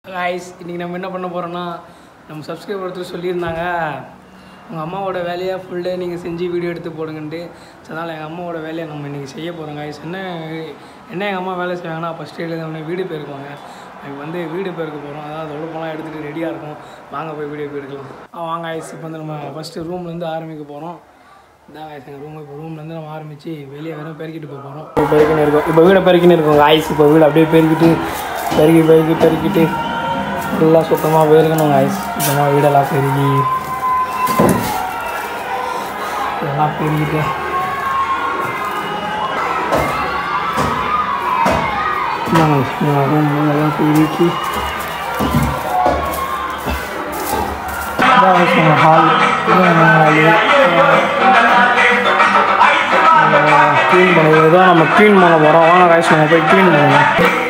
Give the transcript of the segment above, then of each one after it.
guys இன்றைக்கி நம்ம என்ன பண்ண போகிறோன்னா நம்ம சப்ஸ்கிரைபர் ஒருத்தர் சொல்லியிருந்தாங்க உங்கள் அம்மாவோட வேலையை ஃபுல் டே நீங்கள் செஞ்சு வீடியோ எடுத்து போடுங்கன்ட்டு ஸோ அதனால் எங்கள் அம்மாவோட வேலையை நம்ம இன்றைக்கி செய்ய போகிறோம் காய்ஸ் என்ன என்ன எங்கள் அம்மா வேலை செய்வாங்கன்னா ஃபஸ்ட்டு எழுத வீடு போயிருக்குவாங்க எனக்கு வந்து வீடு போயிருக்க போகிறோம் அதாவது தொழுப்பெல்லாம் எடுத்துகிட்டு ரெடியாக இருக்கும் வாங்க போய் வீடியோ போய் எடுக்கலாம் ஆ வாங்க காய்ஸ் இப்போ வந்து நம்ம ஃபஸ்ட்டு ரூம்லேருந்து ஆரம்பிக்க போகிறோம் இதான் காய்ஸ் எங்கள் ரூம் இப்போ ரூம்லேருந்து நம்ம ஆரம்பித்து வெளியே வெறும் பெருக்கிட்டு போக போகிறோம் இப்போ பெருக்கின்னு இருக்கோம் இப்போ வீடை பெருக்கின்னு இருக்கோம் காய்ஸ் இப்போ வீடு அப்படியே பெருக்கிட்டு பெருக்கி பெருக்கி பெருக்கிட்டு ஃபுல்லாக சுத்தமாக பெருக்கணும் காய்ஸ் சுத்தமாக வீடெல்லாம் பெருக்கி இதெல்லாம் பெருக்கிட்டு ரூம் எல்லாம் பெருக்கி ஹால் க்ளீன் பண்ணுறது தான் நம்ம க்ளீன் பண்ண போகிறோம் வாங்க காய்ச்சி நம்ம போய் க்ளீன் பண்ணுவோம்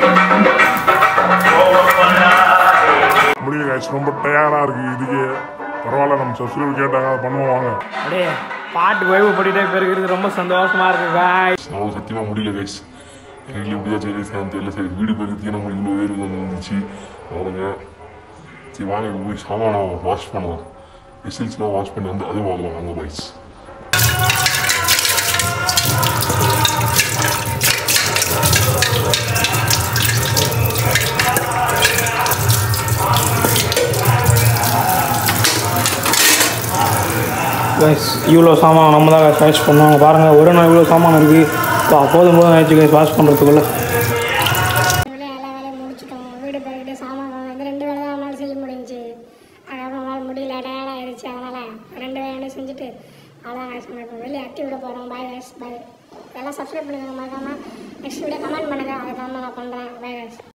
முடியல காய்ச்சி ரொம்ப டயர்டாக இருக்குது இதுக்கு பரவாயில்ல நம்ம சப்ஸ்கிரைபர் கேட்டாங்க அதை பண்ணுவோம் வாங்க அப்படியே பாட்டு வைவு படிட்டே பெருக்கிறது ரொம்ப சந்தோஷமாக இருக்குது காய் நான் சத்தியமாக முடியல கைஸ் எனக்கு எப்படியா சரி சார் தெரியல சரி வீடு பெருக்கி நம்ம இவ்வளோ பேர் வந்துச்சு அவனுங்க சரி வாங்க இப்ப போய் சாமான வாஷ் பண்ணலாம் விசில்ஸ்லாம் வாஷ் பண்ணி வந்து அதுவும் வாங்கலாம் வாங்க பாய்ஸ் கைஸ் இவ்வளோ சாமான் நம்ம தான் வாஷ் பண்ணுவாங்க பாருங்கள் ஒரு நாள் இவ்வளோ சாமான் இருக்குது பா போதும் போதும் ஆயிடுச்சு கைஸ் வாஷ் பண்ணுறதுக்குள்ளே வேலையை எல்லா வேலையும் முடிச்சிட்டோம் வீடு போய்கிட்டு சாமான் வாங்க இந்த ரெண்டு வேலை தான் நம்மளால செய்ய முடிஞ்சுச்சு அதுக்கப்புறம் நம்மளால் முடியல டயர்ட் ஆயிடுச்சு அதனால் ரெண்டு வேலையும் செஞ்சுட்டு அவ்வளோதான் guys நம்ம இப்போ வெளியே அட்டி விட போகிறோம் பாய் guys பாய் எல்லாம் சப்ஸ்கிரைப் பண்ணுங்க மறக்காமல் நெக்ஸ்ட் வீடியோ கமெண்ட் பண்ணுங்கள் அதுக்கு நான் பண்ணுறேன் பாய் guys